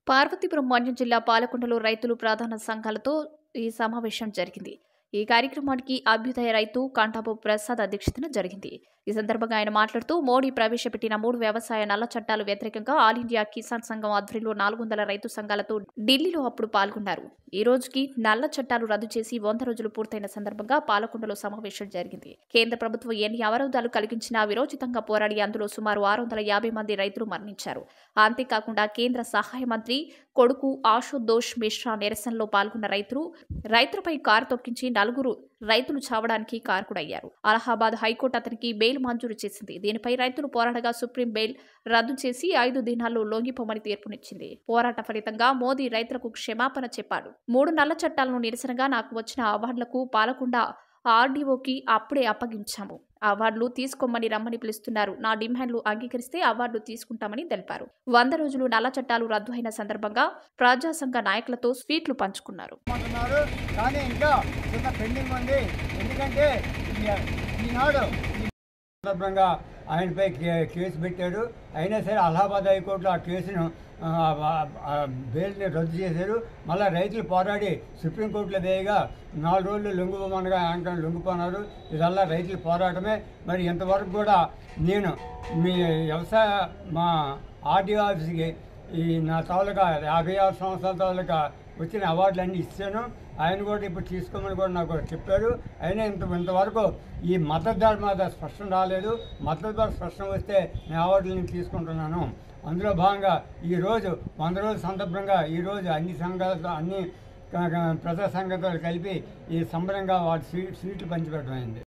పార్వతీపురం మన్యం జిల్లా పాలకొండలో రైతులు ప్రధాన సంఘాలతో ఈ సమావేశం జరిగింది ఈ కార్యక్రమానికి అభ్యుదయ రైతు కాంటాబు ప్రసాద్ అధ్యక్షతన జరిగింది ఈ సందర్భంగా ఆయన మాట్లాడుతూ మోడీ ప్రవేశపెట్టిన మూడు వ్యవసాయ నల్ల చట్టాలు వ్యతిరేకంగా ఆల్ ఇండియా కిసాన్ సంఘం ఆధ్వర్యంలో నాలుగు వందల రైతు సంఘాలతో ఢిల్లీలో అప్పుడు పాల్గొన్నారు ఈ రోజుకి నల్ల చట్టాలు రద్దు చేసి వంద రోజులు పూర్తయిన సందర్భంగా పాలకొండలో సమావేశం జరిగింది కేంద్ర ప్రభుత్వం ఎన్ని అవరోధాలు కలిగించినా విరోచితంగా పోరాడి అందులో సుమారు ఆరు వందల యాభై మంది రైతులు మరణించారు అంతేకాకుండా కేంద్ర సహాయ మంత్రి కొడుకు ఆశుతోష్ మిశ్రా నిరసనలో పాల్గొన్న రైతులు రైతులపై కారు తొక్కించి నలుగురు రైతులు చావడానికి కారకుడయ్యారు అలహాబాద్ హైకోర్టు అతనికి బెయిల్ మంజూరు చేసింది దీనిపై రైతులు పోరాడగా సుప్రీం బెయిల్ రద్దు చేసి ఐదు దినాల్లో లొంగిపోమని తీర్పునిచ్చింది పోరాట ఫలితంగా మోదీ రైతులకు క్షమాపణ చెప్పాడు మూడు నల్ల చట్టాలను నిరసనగా నాకు వచ్చిన అవార్డులకు పాలకుండా ఆర్డీఓకి అప్పుడే అప్పగించాము అవార్డులు తీసుకోమని రమ్మని పిలుస్తున్నారు నా డిమాండ్లు అంగీకరిస్తే అవార్డులు తీసుకుంటామని తెలిపారు వంద రోజులు నల్ల చట్టాలు రద్దు అయిన సందర్భంగా ప్రజా సంఘ నాయకులతో స్వీట్లు పంచుకున్నారు అంటున్నారు కానీ ఇంకా చిన్న పెండింగ్ ఉంది ఎందుకంటే ఈ- ఈనాడు ఈ సందర్భంగా ఆయనపై కే- కేసు పెట్టాడు అయినా సరే అలహాబాద్ హైకోర్టులో ఆ కేసును ఆ, ఆ, ఆ, బెయిల్ని రద్దు చేశారు మళ్ళీ రైతులు పోరాడి సుప్రీంకోర్టులో వేయగా నాలుగు రోజులు లొంగిపోమనగా యాంకర్ లొంగిపోన్నారు ఇదల్లా రైతుల పోరాటమే మరి ఇంతవరకు కూడా నేను మీ వ్యవసాయ మా ఆర్డీఓ ఆఫీస్కి ఈ నా తాలూకా యాభై ఆరు సంవత్సరాల తాలూకా వచ్చిన అవార్డులు అన్నీ ఇచ్చాను ఆయన కూడా ఇప్పుడు తీసుకోమని కూడా నాకు చెప్పారు అయినా ఇంత ఇంతవరకు ఈ మద్దతు ధర మీద స్పష్టం రాలేదు మద్దతు ధర స్పష్టం వస్తే నేను అవార్డులు నేను తీసుకుంటున్నాను అందులో భాగంగా ఈరోజు వంద రోజుల సందర్భంగా ఈరోజు అన్ని సంఘాలతో అన్ని క- క- ప్రజా సంఘాలతో కలిపి ఈ సంబరంగా వాటి స్వీ స్వీట్లు పంచిపెట్టడం అయింది